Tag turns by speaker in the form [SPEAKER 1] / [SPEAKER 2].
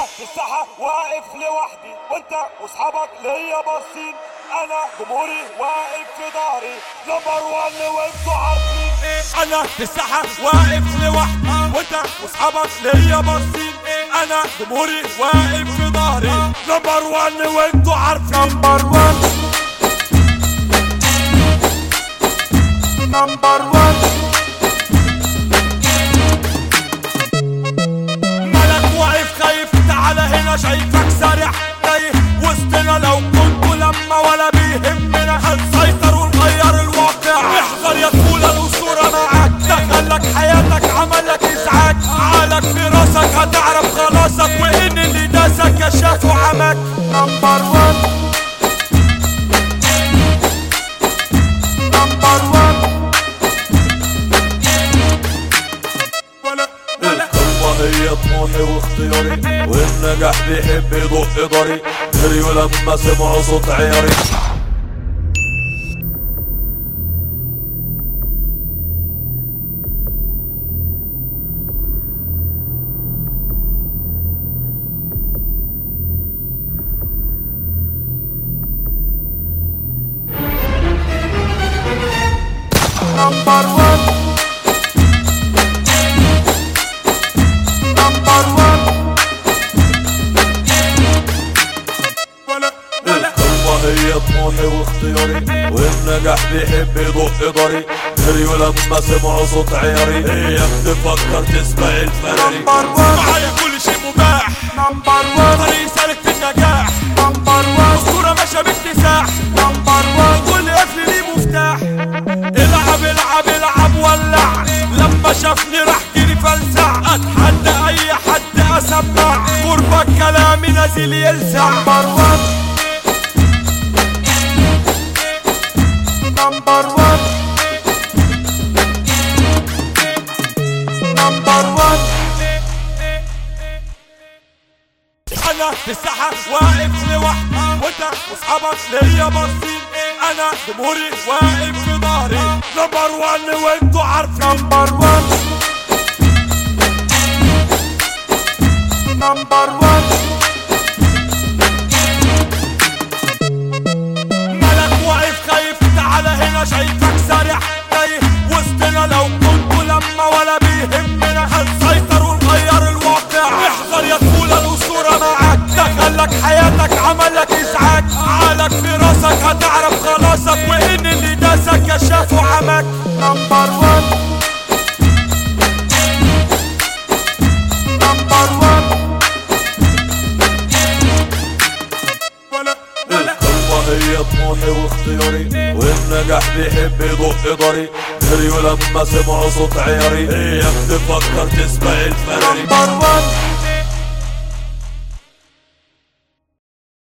[SPEAKER 1] في الساحة واقف لوحدي وانت واصحابك ليا باصين انا جمهوري واقف في ظهري نمبر وان وانتوا عارفين انا في الساحة واقف لوحدي وانت واصحابك ليا باصين انا جمهوري واقف في ظهري نمبر وان وانتوا عارفين
[SPEAKER 2] نمبر وان نمبر وان
[SPEAKER 1] ملك واقف خايف تعالى هنا شايفك سارح تايه وسطنا لو كنت لما ولا بيهمنا هنسيطر ونغير الواقع احذر يا طفولة الأسطورة معاك دخلك حياتك عملك إزعاج عقلك في راسك هتعرف خلاصك وإن اللي داسك كشاف وعمك
[SPEAKER 2] نمبر وان نمبر وان
[SPEAKER 1] ولا ولا
[SPEAKER 3] القمة هي طموحي واختياري والنجاح بيحب يدق ضري جريوا لما سمعوا صوت عياري
[SPEAKER 2] نمبر وان نمبر وان
[SPEAKER 1] ولا ولا
[SPEAKER 3] القمة هي طموحي واختياري والنجاح بيحب يدق ضري جريوا لما سمعوا صوت عياري اياك تفكر تسبق الفراري
[SPEAKER 2] نمبر وان
[SPEAKER 1] معايا كل شيء مباح
[SPEAKER 2] نمبر وان
[SPEAKER 1] طريق سالك في النجاح
[SPEAKER 2] نمبر وان
[SPEAKER 1] اسطورة ماشية باكتساح
[SPEAKER 2] نمبر وان
[SPEAKER 1] كل قفل ليه مفتاح العب العب العب ولع لما شافني راح جري فلسع اتحدى اي حد اسمع قربك كلامي نازل يلسع
[SPEAKER 2] نمبر وان نمبر وان نمبر وان
[SPEAKER 1] انا في الساحة واقف لوحدي وانت واصحابك ليا باصين انا جمهوري واقف في ظهري نمبر وان وانتوا عارفين
[SPEAKER 2] نمبر وان نمبر وان
[SPEAKER 1] ملك واقف خايف تعالى هنا شايفك سارح تايه وسطنا لو كنت لما ولا بيهمنا هنسيطر ونغير الواقع احذر يا طفولة الأسطورة معاك دخلك حياتك عملك إزعاج عقلك في راسك هتعرف خلاصك وإن اللي داسك كشاف وعمك
[SPEAKER 2] نمبر وان نمبر وان
[SPEAKER 1] ولا ولا
[SPEAKER 3] القمة هي طموحي واختياري والنجاح بيحب يدق ضري جريوا لما سمعوا صوت عياري اياك تفكر تسبق الفراري
[SPEAKER 2] نمبر